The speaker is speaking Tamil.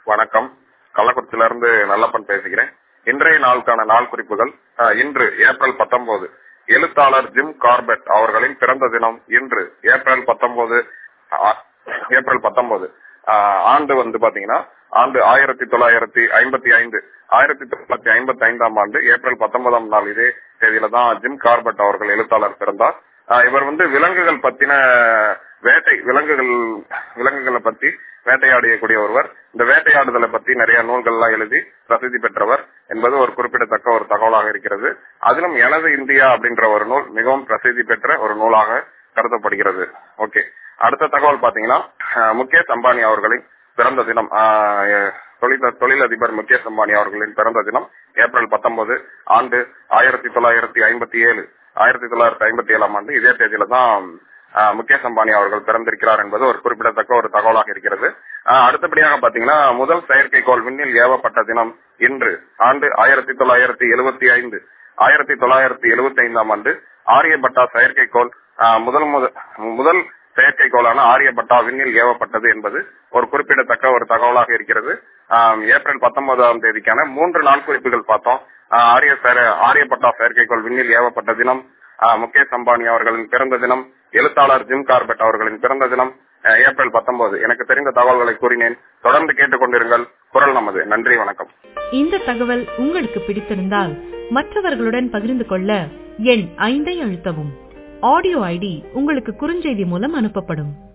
வணக்கம் கள்ளக்குறிச்சியில இருந்து நல்லப்பன் பேசுகிறேன் இன்றைய நாளுக்கான நாள் குறிப்புகள் அஹ், இன்று ஏப்ரல் பத்தொன்பது எழுத்தாளர் ஜிம் கார்பெட் அவர்களின் பிறந்த தினம் இன்று ஏப்ரல் பத்தொன்பது ஏப்ரல் பத்தொன்பது ஆண்டு வந்து பாத்தீங்கன்னா ஆண்டு ஆயிரத்தி தொள்ளாயிரத்தி ஐம்பத்தி ஐந்து ஆயிரத்தி தொள்ளாயிரத்தி ஐம்பத்தி ஐந்தாம் ஆண்டு ஏப்ரல் பத்தொன்பதாம் நாள் இதே தேதியில தான் ஜிம் கார்பெட் அவர்கள் எழுத்தாளர் பிறந்தார் ஆஹ் இவர் வந்து விலங்குகள் பத்தின வேட்டை விலங்குகள் விலங்குகளை பத்தி வேட்டையாடியக்கூடிய ஒருவர் இந்த வேட்டையாடுதலை பத்தி நிறைய நூல்கள் எல்லாம் எழுதி பிரசித்தி பெற்றவர் என்பது ஒரு குறிப்பிடத்தக்க ஒரு தகவலாக இருக்கிறது அதிலும் எனது இந்தியா அப்படின்ற ஒரு நூல் மிகவும் பிரசித்தி பெற்ற ஒரு நூலாக கருதப்படுகிறது ஓகே அடுத்த தகவல் பாத்தீங்கன்னா ஆஹ் முகேஷ் அம்பானி அவர்களின் பிறந்த தினம் ஆஹ் தொழில் தொழிலதிபர் முகேஷ் அம்பானி அவர்களின் பிறந்த தினம் ஏப்ரல் பத்தொன்பது ஆண்டு ஆயிரத்தி தொள்ளாயிரத்தி ஐம்பத்தி ஏழு ஆயிரத்தி தொள்ளாயிரத்தி ஐம்பத்தி ஏழாம் ஆண்டு இதே தேதியில தான் ஆஹ் முகேஷ் அம்பானி அவர்கள் பிறந்திருக்கிறார் என்பது ஒரு குறிப்பிடத்தக்க ஒரு தகவலாக இருக்கிறது ஆஹ் அடுத்தபடியாக பாத்தீங்கன்னா முதல் செயற்கைக்கோள் விண்ணில் ஏவப்பட்ட தினம் இன்று ஆண்டு ஆயிரத்தி தொள்ளாயிரத்தி எழுபத்தி ஐந்து ஆயிரத்தி தொள்ளாயிரத்தி எழுபத்தி ஐந்தாம் ஆண்டு ஆரியபட்டா செயற்கைக்கோள் ஆஹ் முதல் முத- முதல் செயற்கைக்கோளான ஆரியபட்டா விண்ணில் ஏவப்பட்டது என்பது ஒரு குறிப்பிடத்தக்க ஒரு தகவலாக இருக்கிறது ஆஹ் ஏப்ரல் பத்தொன்பதாம் தேதிக்கான மூன்று நாள் குறிப்புகள் பார்த்தோம் ஆஹ் ஆரிய செயற- ஆரியபட்டா செயற்கைக்கோள் விண்ணில் ஏவப்பட்ட தினம் ஆஹ் முகேஷ் அம்பானி அவர்களின் பிறந்த தினம் எழுத்தாளர் ஜிம் கார்பெட் அவர்களின் பிறந்த தினம் ஆஹ் ஏப்ரல் பத்தொன்பது எனக்கு தெரிந்த தகவல்களை கூறினேன் தொடர்ந்து கேட்டுக்கொண்டிருங்கள் குரல் நமது நன்றி வணக்கம் இந்த தகவல் உங்களுக்கு பிடித்திருந்தால் மற்றவர்களுடன் பகிர்ந்து கொள்ள எண் ஐந்தை அழுத்தவும் ஆடியோ ஐடி உங்களுக்கு குறுஞ்செய்தி மூலம் அனுப்பப்படும்